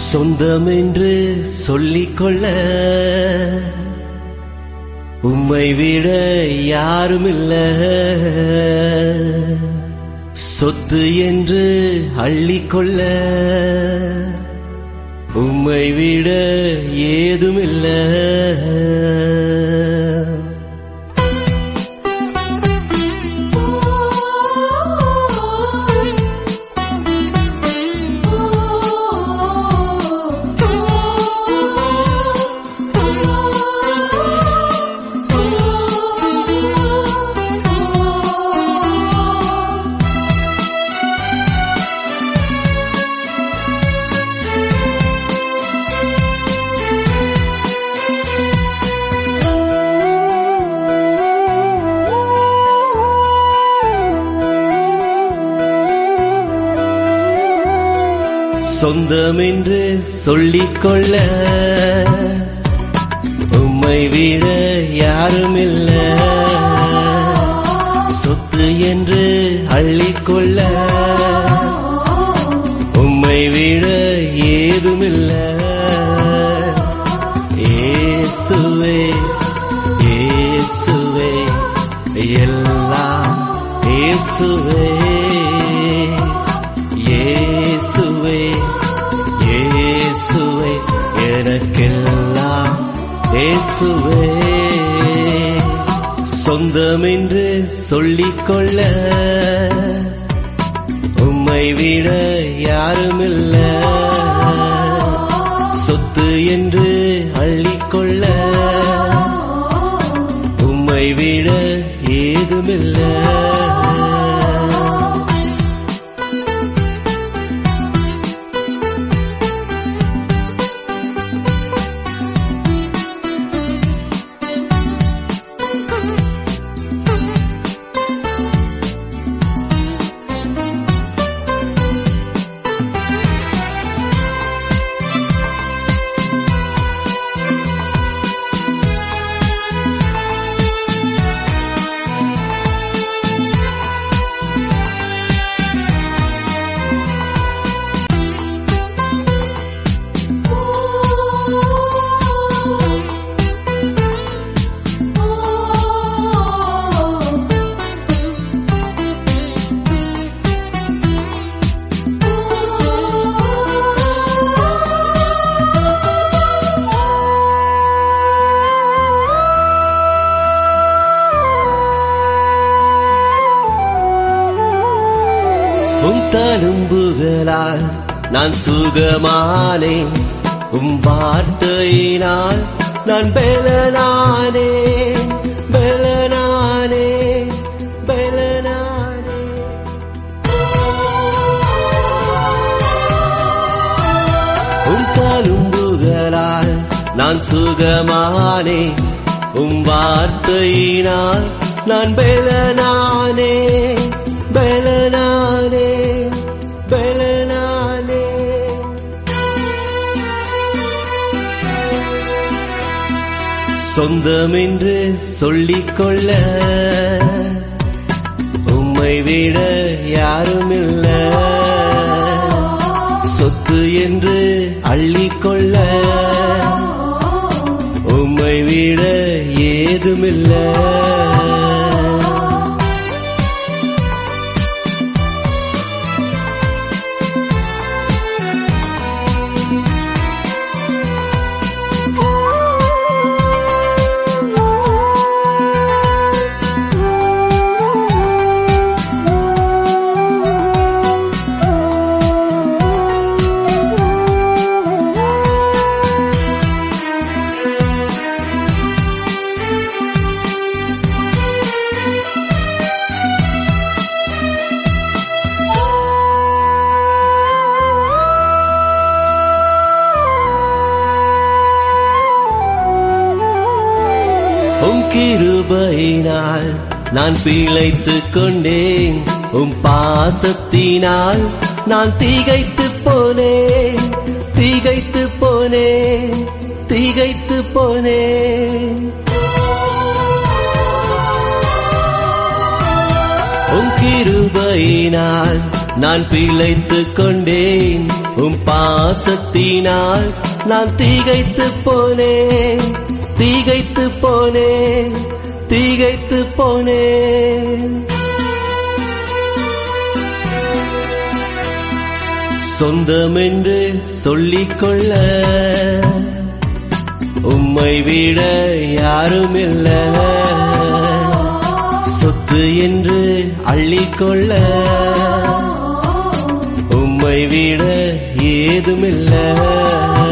சொந்தம் என்று சொல்லிக்கொள்ள உம்மை விட யாருமில்ல சொத்து என்று அள்ளிக்கொள்ள உம்மை விட ஏதுமில்ல சொந்தம் என்று சொல்லிக்கொள்ள உம்மை விட யாருமில்ல சொத்து என்று அள்ளிக்கொள்ள உம்மை விட ஏதுமில்ல இயேசுவே இயேசுவே எல்லாம் இயேசுவே இயேசுவே இயேசுவே எனக்கெல்லாம் இயேசுவே சொந்தம் என்று சொல்லிக்கொள்ள உம்மை விட யாருமில்ல சொத்து என்று அள்ளிக்கொள்ள உம்மை விட ஏதுமில்ல உம் தழும்புகளால் நான் சுகமானேன் உம் வார்த்தையினால் நான் பெலனானே பெலனானே பெலனானே உம் தழும்புகளால் நான் சுகமானே உம் வார்த்தையினால் நான் பெலனானே பெலனானே பெலனானே சொந்தம் என்று சொல்லிக்கொள்ள உம்மை விட யாருமில்ல சொத்து என்று அள்ளிக்கொள்ள உம்மை விட ஏதுமில்ல உம் கிருபையினால் நான் பிழைத்துக் கொண்டேன் உம் பாசத்தினால் நான் திகைத்து போனேன் திகைத்து போனேன் திகைத்து போனேன் உம் கிருபையினால் நான் பிழைத்துக் கொண்டேன் உம் பாசத்தினால் நான் திகைத்து போனேன் திகைத்து போனேன் திகைத்து போனேன் சொந்தமென்று சொல்லிக்கொள்ள உம்மை விட யாருமில்ல சொத்து என்று அள்ளிக்கொள்ள உம்மை விட ஏதுமில்ல